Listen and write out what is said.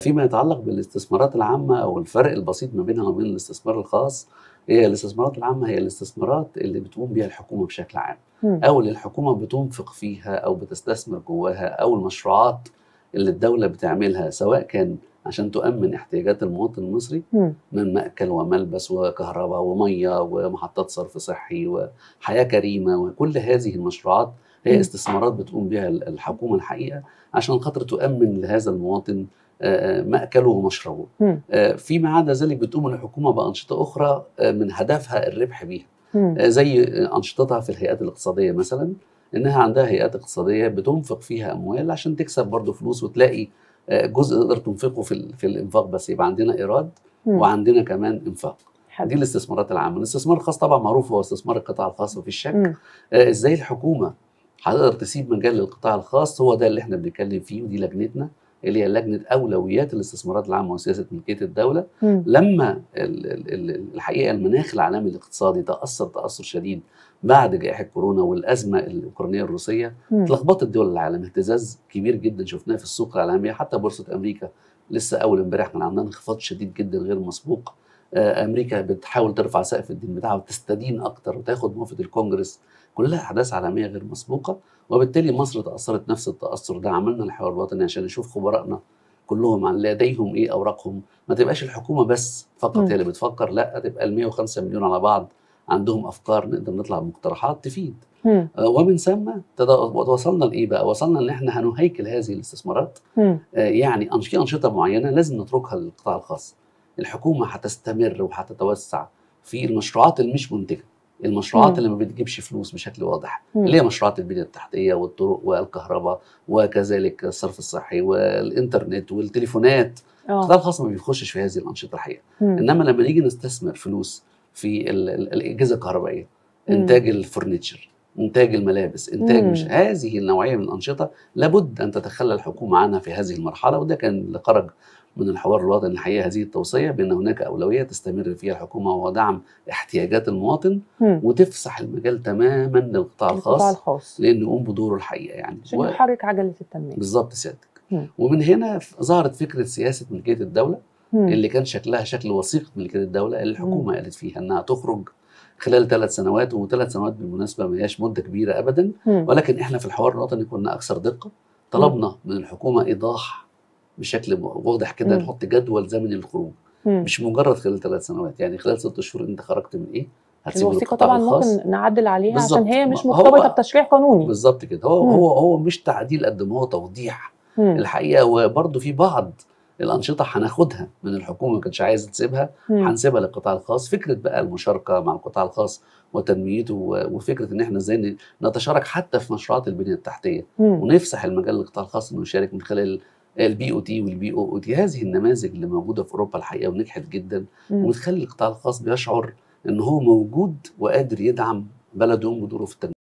فيما يتعلق بالاستثمارات العامه او الفرق البسيط ما بينها وبين الاستثمار الخاص هي الاستثمارات العامه هي الاستثمارات اللي بتقوم بها الحكومه بشكل عام مم. او اللي الحكومه بتنفق فيها او بتستثمر جواها او المشروعات اللي الدوله بتعملها سواء كان عشان تؤمن احتياجات المواطن المصري مم. من مأكل وملبس وكهرباء ومية ومحطات صرف صحي وحياة كريمة وكل هذه المشروعات هي مم. استثمارات بتقوم بها الحكومة الحقيقة عشان خاطر تؤمن لهذا المواطن آه، آه، مأكله ومشربه مم. آه، فيما عدا ذلك بتقوم الحكومة بأنشطة أخرى آه، من هدفها الربح بيها مم. آه، زي أنشطتها في الهيئات الاقتصادية مثلا إنها عندها هيئات اقتصادية بتنفق فيها أموال عشان تكسب برضه فلوس وتلاقي آه، جزء تقدر تنفقه في ال- في الإنفاق بس يبقى عندنا إيراد مم. وعندنا كمان إنفاق حلو. دي الاستثمارات العامة الاستثمار الخاص طبعا معروف هو استثمار القطاع الخاص مفيش شك مم. آه، إزاي الحكومة هتقدر تسيب مجال للقطاع الخاص هو ده اللي احنا بنتكلم فيه ودي لجنتنا اللي هي لجنة أولويات الاستثمارات العامة وسياسة ملكية الدولة مم. لما ال- ال- ال- الحقيقه المناخ العالمي الاقتصادي تاثر تاثر شديد بعد جائحه كورونا والازمه الاوكرانيه الروسيه مم. اتلخبطت دول العالم اهتزاز كبير جدا شفناه في السوق العالميه حتى بورصه امريكا لسه اول امبارح كان عندنا انخفاض شديد جدا غير مسبوق آه، امريكا بتحاول ترفع سقف الدين بتاعها وتستدين اكتر وتاخد موافقه الكونجرس كلها احداث عالميه غير مسبوقه وبالتالي مصر تاثرت نفس التاثر ده عملنا الحوار الوطني عشان نشوف خبرائنا كلهم عن لديهم ايه اوراقهم ما تبقاش الحكومه بس فقط مم. هي اللي بتفكر لا تبقى ال 105 مليون على بعض عندهم افكار نقدر نطلع بمقترحات تفيد مم. آه، ومن ثم تدا- وصلنا لايه بقى؟ وصلنا ان احنا هنهيكل هذه الاستثمارات مم. آه، يعني أنش- في انشطه معينه لازم نتركها للقطاع الخاص. الحكومه هتستمر وهتتوسع في المشروعات اللي مش منتجه، المشروعات مم. اللي ما بتجيبش فلوس بشكل واضح، مم. اللي هي مشروعات البنيه التحتيه والطرق والكهرباء وكذلك الصرف الصحي والانترنت والتليفونات، اه القطاع الخاص ما بيخشش في هذه الانشطه الحقيقه. مم. انما لما نيجي نستثمر فلوس في ال- ال- الاجهزه الكهربائيه مم. انتاج الفرنتشر انتاج الملابس انتاج مم. مش هذه النوعيه من الانشطه لابد ان تتخلى الحكومه عنها في هذه المرحله وده كان اللي خرج من الحوار الوطني الحقيقه هذه التوصيه بان هناك اولويه تستمر فيها الحكومه وهو دعم احتياجات المواطن مم. وتفسح المجال تماما للقطاع القطاع الخاص الخاص لانه يقوم بدوره الحقيقه يعني عشان و- يحرك عجله التنميه بالظبط سيادتك مم. ومن هنا ف- ظهرت فكره سياسه ملكيه الدوله مم. اللي كان شكلها شكل وثيقه ملكيه الدوله اللي الحكومه قالت فيها انها تخرج خلال ثلاث سنوات وثلاث سنوات بالمناسبه ما هياش مده كبيره ابدا مم. ولكن احنا في الحوار الوطني كنا اكثر دقه طلبنا من الحكومه ايضاح بشكل واضح كده مم. نحط جدول زمني للخروج مم. مش مجرد خلال ثلاث سنوات يعني خلال ست شهور انت خرجت من ايه هتسيب الوثيقه القطاع طبعا الخاص ممكن نعدل عليها عشان بالظبط. هي مش ما هو- مرتبطه بتشريع قانوني بالظبط كده هو مم. هو هو مش تعديل قد ما هو توضيح مم. الحقيقه وبرضه في بعض الانشطه هناخدها من الحكومه ما كانتش عايزه تسيبها مم. هنسيبها للقطاع الخاص فكره بقى المشاركه مع القطاع الخاص وتنميته و- وفكره ان احنا ازاي ن- نتشارك حتى في مشروعات البنيه التحتيه مم. ونفسح المجال للقطاع الخاص انه يشارك من خلال البي او تي والبي او او تي هذه النماذج اللي موجوده في اوروبا الحقيقه ونجحت جدا مم. وبتخلي القطاع الخاص بيشعر ان هو موجود وقادر يدعم بلده بدوره في التنميه